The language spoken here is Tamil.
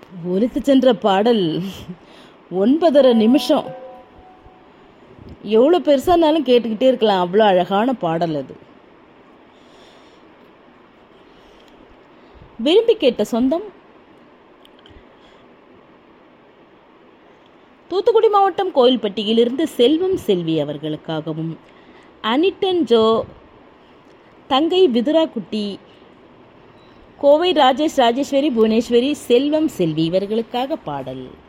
ஒலித்து சென்ற பாடல் ஒன்பதரை நிமிஷம் எவ்வளோ பெருசானாலும் கேட்டுக்கிட்டே இருக்கலாம் அவ்வளோ அழகான பாடல் அது விரும்பி கேட்ட சொந்தம் தூத்துக்குடி மாவட்டம் கோயில்பட்டியிலிருந்து செல்வம் செல்வி அவர்களுக்காகவும் அனிட்டன் ஜோ தங்கை விதுரா குட்டி கோவை ராஜேஷ் ராஜேஸ்வரி புவனேஸ்வரி செல்வம் செல்வி இவர்களுக்காக பாடல்